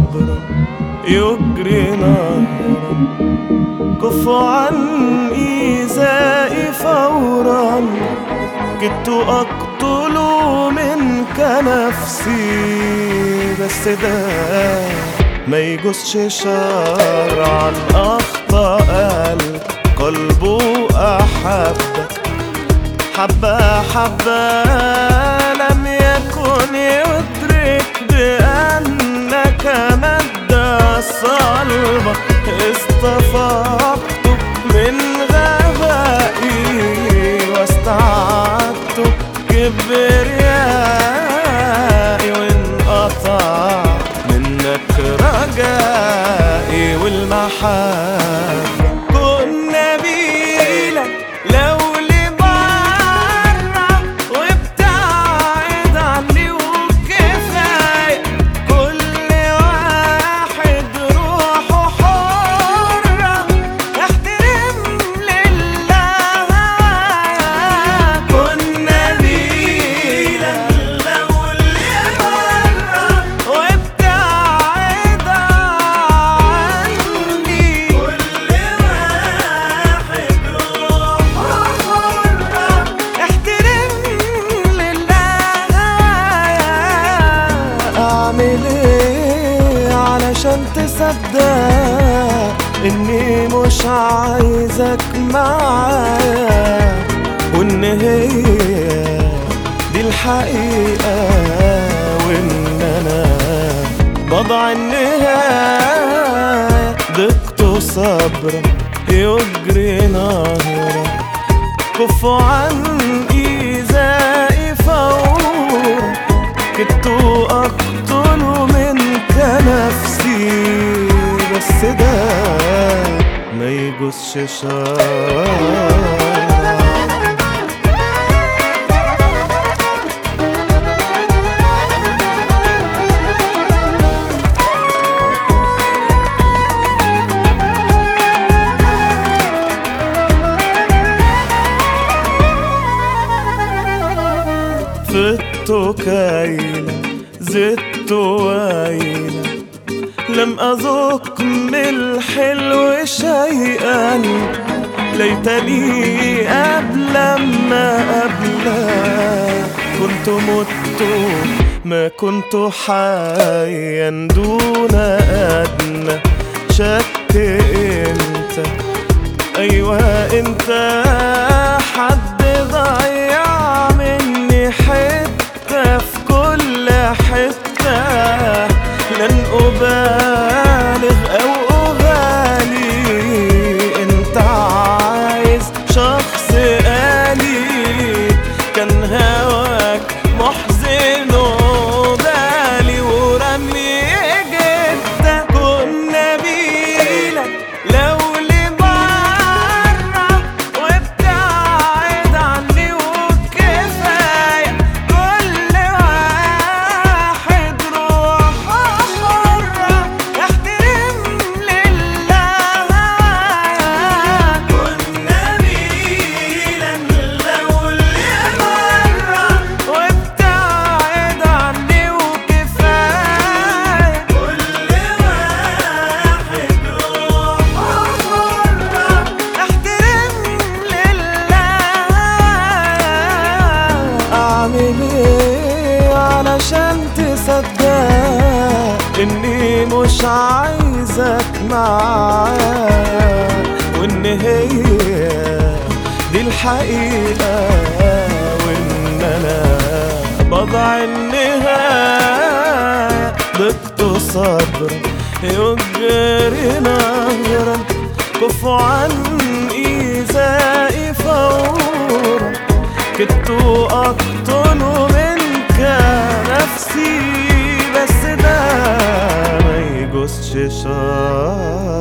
صبرا يجري نهرا كف عن إيذائي فورا كدت أقتل منك نفسي بس ده ما يجوزش شرعا أخطأ قلب قلبه أحبك حبة حبة لم يكن يدرك بأنك مادة صلبة اصطفقتك من غبائي واستعدت كبريائي وانقطع منك رجائي والمحبة كنا بيلك لو لبرا وابتعد عني وكفاية كل واحد روحه حرة احترم لله كنا بيلك لو لبرا وابتعد عني كل واحد روحه حرة احترم لله اعمل ايه علشان تصدق اني مش عايزك معايا وان هي دي الحقيقة وان انا بضع النهاية ضقت صبرا يجري نهرا كف عن إيذائي فورا كدت أقتل منك نفسي بس ده ما يجوزش شرعا فت كيلا زدت ويلا لم أذق من الحلو شيئا ليتني قبل ما قبلا كنت مت ما كنت حيا دون أدنى شك انت ايوه انت حد ضيع مني حته في كل حته لن ابالغ او اغالي انت عايز شخص آلي كان هواك محزن وبالي ورمي جدا كنا بيلك لو لبرا وابتعد عني وكفاية كل واحد روحه حرة احترم لله كنا بيلك لو لبرا وابتعد عني وكفاية كل واحد روحه حرة احترم لله اعمل ايه علشان تصدق اني مش عايزك معايا وان هي دي الحقيقة وان انا بضع النهاية ضقت صبرا يجري نهرا كف عن إيذائي فورا كدت أقتل منك نفسي بس ده ما يجوزش شر